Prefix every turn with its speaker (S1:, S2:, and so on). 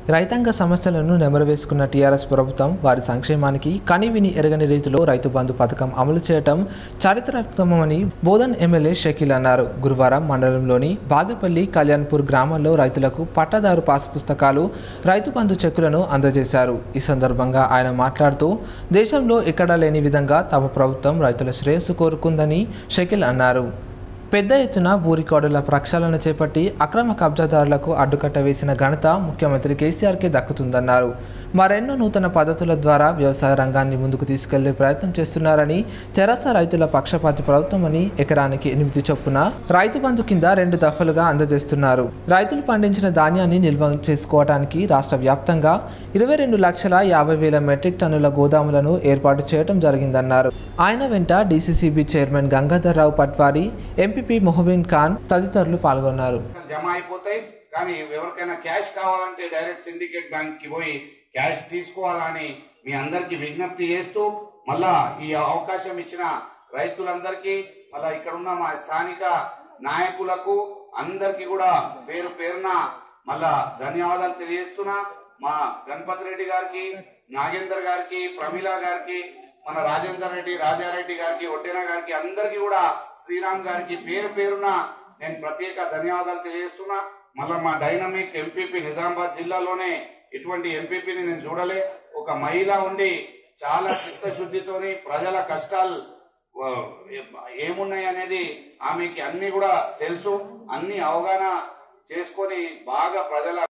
S1: రైతాంగ సమస్యలను నెమరవేసుకున్న టీఆర్ఎస్ ప్రభుత్వం వారి సంక్షేమానికి కనివిని ఎరగని రీతిలో రైతు బంధు పథకం అమలు చేయటం చారిత్రాత్మకమని బోధన్ ఎమ్మెల్యే షకీల్ అన్నారు గురువారం మండలంలోని బాగేపల్లి కళ్యాణ్పూర్ గ్రామంలో రైతులకు పట్టాదారు పాస్ పుస్తకాలు రైతు బంధు చెక్కులను అందజేశారు ఈ సందర్భంగా ఆయన మాట్లాడుతూ దేశంలో ఎక్కడా లేని విధంగా తమ ప్రభుత్వం రైతుల శ్రేయస్సు కోరుకుందని షకీల్ అన్నారు పెద్ద ఎత్తున భూ రికార్డుల ప్రక్షాళన చేపట్టి అక్రమ కబ్జాదారులకు అడ్డుకట్ట వేసిన ఘనత ముఖ్యమంత్రి కేసీఆర్కే దక్కుతుందన్నారు మరెన్నో నూతన పద్ధతుల ద్వారా వ్యవసాయ రంగాన్ని ముందుకు తీసుకెళ్లే ప్రయత్నం చేస్తున్నారని తెరాస రైతుల పక్షపాతి ప్రభుత్వమని ఎకరానికి ఎనిమిది చొప్పున రైతు బంధు కింద రెండు దఫలుగా అందజేస్తున్నారు రైతులు పండించిన ధాన్యాన్ని నిల్వ చేసుకోవడానికి రాష్ట్ర వ్యాప్తంగా ఇరవై రెండు లక్షల యాభై వేల మెట్రిక్ టన్నుల గోదాములను ఏర్పాటు చేయడం జరిగిందన్నారు ఆయన వెంట DCCB chairman Gangadhar Rao Patwari MPP Mohabeen Khan తదితరులు పాల్గొన్నారు
S2: జమ అయిపోతాయి కానీ ఎవరికైనా క్యాష్ కావాలంటే డైరెక్ట్ సిండికేట్ బ్యాంక్ కి పోయి క్యాష్ తీసుకోవాలని మీ అందరికి విజ్ఞప్తి చేస్తూ మళ్ళా ఈ అవకాశం ఇచ్చిన రైతులందరికీ మళ్ళా ఇక్కడ ఉన్న మా స్థానిక నాయకులకు అందరికి కూడా పేరు పేరున మళ్ళా ధన్యవాదాలు తెలియజేస్తున్నా మా గణపతి రెడ్డి గారికి నాగేందర్ గారికి ప్రమీల గారికి మన రాజేందర్ రెడ్డి రాజారెడ్డి గారికి ఒడ్డెన గారికి అందరికి కూడా శ్రీరామ్ గారికి పేరు పేరున నేను ప్రత్యేక ధన్యవాదాలు తెలియజేస్తున్నా మళ్ళా మా డైనమిక్ ఎంపీపీ నిజామాబాద్ జిల్లాలోనే ఇటువంటి ఎంపీపీని నేను చూడలే ఒక మహిళ ఉండి చాలా చిత్తశుద్ధితోని ప్రజల కష్టాలు ఆ, ఏమున్నాయి అనేది ఆమెకి అన్ని కూడా తెలుసు అన్ని అవగాహన చేసుకొని బాగా ప్రజల